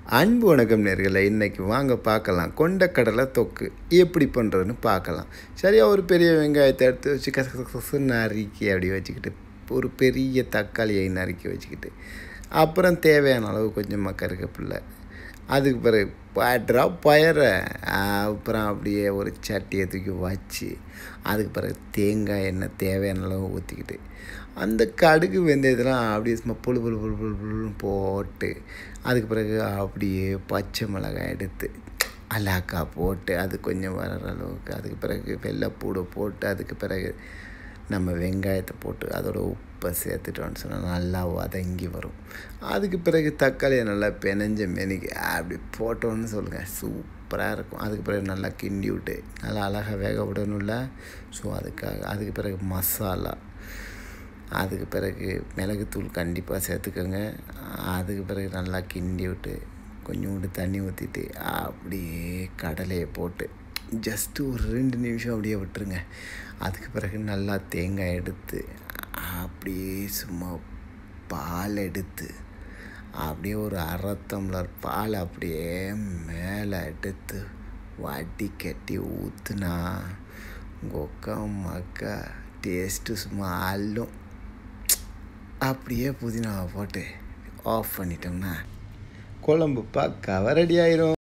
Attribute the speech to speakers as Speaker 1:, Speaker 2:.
Speaker 1: அன்பு வணக்கம் நேர்களை இன்றைக்கி வாங்க பார்க்கலாம் கொண்டக்கடலை தொக்கு எப்படி பண்ணுறதுன்னு பார்க்கலாம் சரியாக ஒரு பெரிய வெங்காயத்தை எடுத்து வச்சு கச கச கசன்னு நறுக்கி அப்படி வச்சுக்கிட்டு ஒரு பெரிய தக்காளியை நறுக்கி வச்சுக்கிட்டு அப்புறம் தேவையான அளவு கொஞ்சமாக கருகப்பில்லை அதுக்கு பிறகு பாட்டுறா பயரை அப்புறம் அப்படியே ஒரு சட்டியை தூக்கி வச்சு அதுக்கு பிறகு தேங்காய் எண்ணெய் தேவையான அளவு ஊற்றிக்கிட்டு அந்த கடுகு வெந்தயத்தெல்லாம் அப்படியே சும்மா புழு புழு புழு புழு புழுன்னு போட்டு அதுக்கு பிறகு அப்படியே பச்சை மிளகாய் எடுத்து அலாக்கா போட்டு அது கொஞ்சம் வர்ற அளவுக்கு அதுக்கு பிறகு வெள்ளைப்பூடை போட்டு அதுக்கு பிறகு நம்ம வெங்காயத்தை போட்டு அதோட உப்பை சேர்த்துட்டோன்னு சொன்னால் நல்லா வதங்கி வரும் அதுக்கு பிறகு தக்காளியை நல்லா பெனஞ்ச மெனிக்கு அப்படி போட்டோன்னு சொல்லுங்கள் சூப்பராக இருக்கும் அதுக்கு பிறகு நல்லா கிண்டி விட்டு நல்லா அழகாக வேக விடணும்ல ஸோ அதுக்காக அதுக்கு பிறகு மசாலா அதுக்கு பிறகு மிளகுத்தூள் கண்டிப்பாக சேர்த்துக்கோங்க அதுக்கு பிறகு நல்லா கிண்டி விட்டு கொஞ்சோண்டு தண்ணி ஊற்றிட்டு அப்படியே கடலையை போட்டு ஜஸ்ட்டு ஒரு ரெண்டு நிமிஷம் அப்படியே விட்டுருங்க அதுக்கு பிறகு நல்லா தேங்காய் எடுத்து அப்படியே சும்மா பால் எடுத்து அப்படியே ஒரு அரை டம்ளர் பால் அப்படியே மேலே எடுத்து வட்டி கட்டி ஊற்றுனா கொக்கா மக்கா டேஸ்ட்டு சும்மா அள்ளும் அப்படியே புதினாவை போட்டு ஆஃப் பண்ணிட்டோம்னா குழம்பு பக்காவாக ரெடி ஆயிரும்